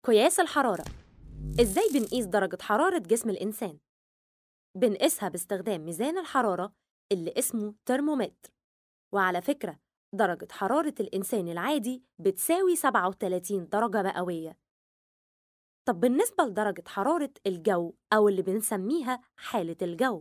قياس الحرارة إزاي بنقيس درجة حرارة جسم الإنسان؟ بنقيسها باستخدام ميزان الحرارة اللي اسمه ترمومتر وعلى فكرة درجة حرارة الإنسان العادي بتساوي 37 درجة مئوية طب بالنسبة لدرجة حرارة الجو أو اللي بنسميها حالة الجو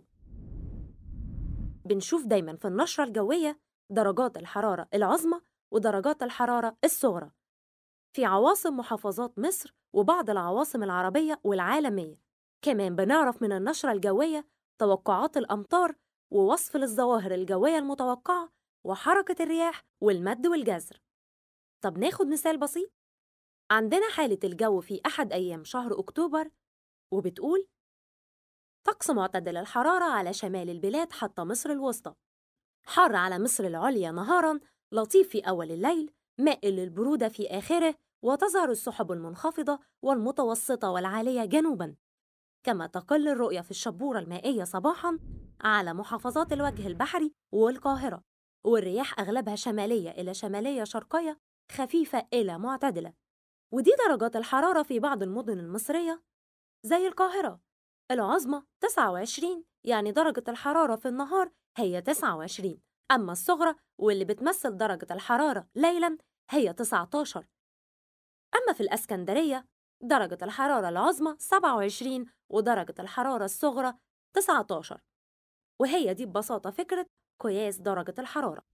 بنشوف دايما في النشرة الجوية درجات الحرارة العظمى ودرجات الحرارة الصغرى في عواصم محافظات مصر وبعض العواصم العربية والعالمية كمان بنعرف من النشرة الجوية توقعات الأمطار ووصف للظواهر الجوية المتوقعة وحركة الرياح والمد والجزر طب ناخد مثال بسيط عندنا حالة الجو في أحد أيام شهر أكتوبر وبتقول طقس معتدل الحرارة على شمال البلاد حتى مصر الوسطى حر على مصر العليا نهاراً لطيف في أول الليل مائل للبرودة في آخره وتظهر السحب المنخفضة والمتوسطة والعالية جنوباً كما تقل الرؤية في الشبورة المائية صباحاً على محافظات الوجه البحري والقاهرة والرياح أغلبها شمالية إلى شمالية شرقية خفيفة إلى معتدلة ودي درجات الحرارة في بعض المدن المصرية زي القاهرة العظمى 29 يعني درجة الحرارة في النهار هي 29 أما الصغرى واللي بتمثل درجة الحرارة ليلاً هي 19 أما في الأسكندرية درجة الحرارة العظمى 27 ودرجة الحرارة الصغرى 19 وهي دي ببساطة فكرة قياس درجة الحرارة